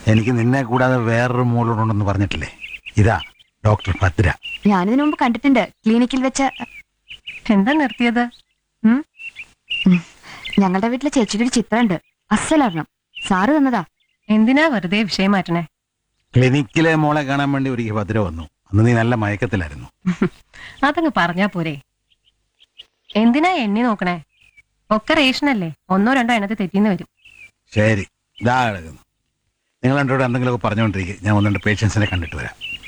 എനിക്ക് നിന്നെ കൂടാതെ വേറൊരു മോളോടുണ്ടെന്ന് പറഞ്ഞിട്ടില്ലേ ഇതാ ഡോക്ടർ ഭദ്ര ഞാനിതിനു മുമ്പ് കണ്ടിട്ടുണ്ട് ക്ലിനിക്കിൽ വെച്ച് എന്താ നിർത്തിയത് ഉം? ഞങ്ങളുടെ വീട്ടിലെ ചേച്ചിയുടെ ഒരു ചിത്രമുണ്ട് അസലറിഞ്ഞം സാറ് തന്നതാ എന്തിനാ വെറുതെ വിഷയം മാറ്റണേ ക്ലിനിക്കിലെ മോളെ കാണാൻ വേണ്ടി ഒരിക്കൽ ഭദ്ര വന്നു അന്ന് നീ നല്ല മയക്കത്തിലായിരുന്നു അതങ്ങ് പറഞ്ഞാ പോരെ എന്തിനാ എണ്ണി നോക്കണേ ഒക്കെ റേഷനല്ലേ ഒന്നോ രണ്ടോ എണ്ണത്തിൽ തെറ്റിന്ന് വരും ശരി ഇതാ കിടക്കുന്നു നിങ്ങൾ രണ്ടോട് എന്തെങ്കിലുമൊക്കെ പറഞ്ഞുകൊണ്ടിരിക്കും ഞാൻ ഒന്ന് രണ്ട് പേഷ്യൻസിനെ കണ്ടിട്ട് വരാം